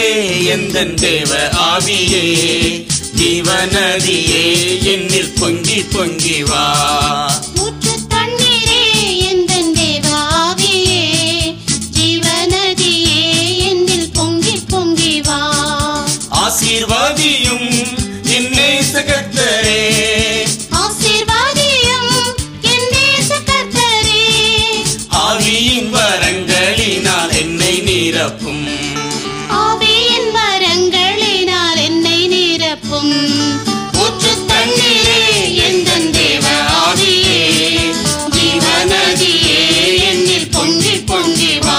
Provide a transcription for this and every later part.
எந்தன் தேவ ஆவியே ஜீவநதியே என்னில் பொங்கி பொங்கி வா ஊற்று தண்ணீரே எந்தன் தேவ ஆவியே ஜீவநதியே என்னில் பொங்கி பொங்கி வா ஆசீர்வாதியும் என்னை சகத்தரே ஆசீர்வாதியும் என் நேச கர்த்தரே ஆவியின் வரங்களினால் என்னை நிரப்பும் ஆவியின் வரங்களினால் என்னை நிரப்பும் ஊற்று தண்ணீரே எந்தன் தேவ ஆவியே ஜீவநதியே என்னில் பொங்கி பொங்கி வா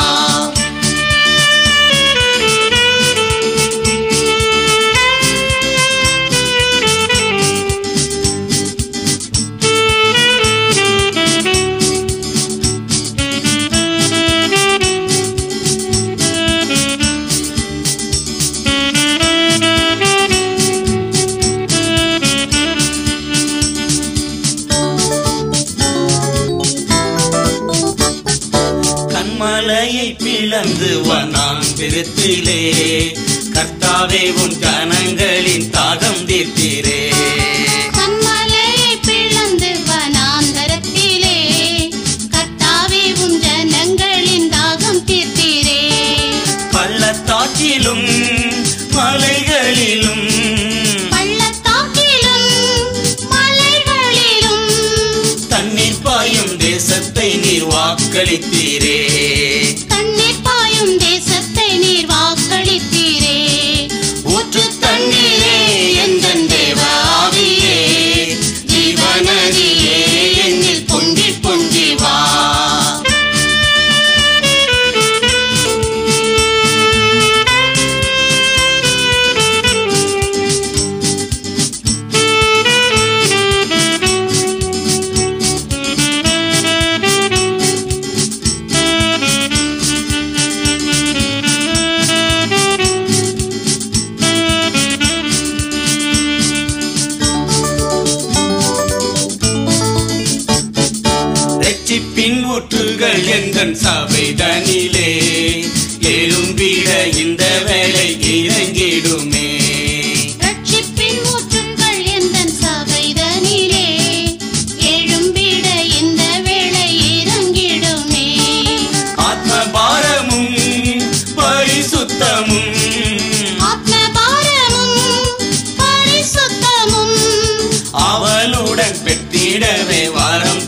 கண்மலையை பிளந்து வனாந்திரத்திலே கர்த்தாவே உன் கணங்களின் தாகம் தீர்த்தீரே கண்மலையை பிளந்து வனாந்தரத்திலே கர்த்தாவே உம் ஜனங்களின் தாகம் தீர்த்தீரே பள்ளத்தாக்கிலும் மலைகளிலும் பள்ளத்தாக்கிலும் மலைகளிலும் தண்ணீர் பாயும் தேசத்தை நீர் வாக்களித்தீரே தண்ணீர் பாயும் தேசத்தை நீர் வாக்களித்தீரே ஊற்று தண்ணீரே எந்தன் தேவ ஆவியே ஜீவநதியே என்னில் பொங்கி பொங்கி வா ரட்சிப்பின் ஊற்றுகள் எந்தன் சபைதனிலே எழும்பிட இந்த வேலை இறங்கிடுமே ரட்சிப்பின் ஊற்றுங்கள் எந்தன் சபைதனிலே எழும்பிட இந்த வேளை இறங்கிடுமே ஆத்ம பாரமும் பரிசுத்தமும் ஆத்ம பாரமும் பரிசுத்தமும் அவளுடன் பெற்றிடவே வரம்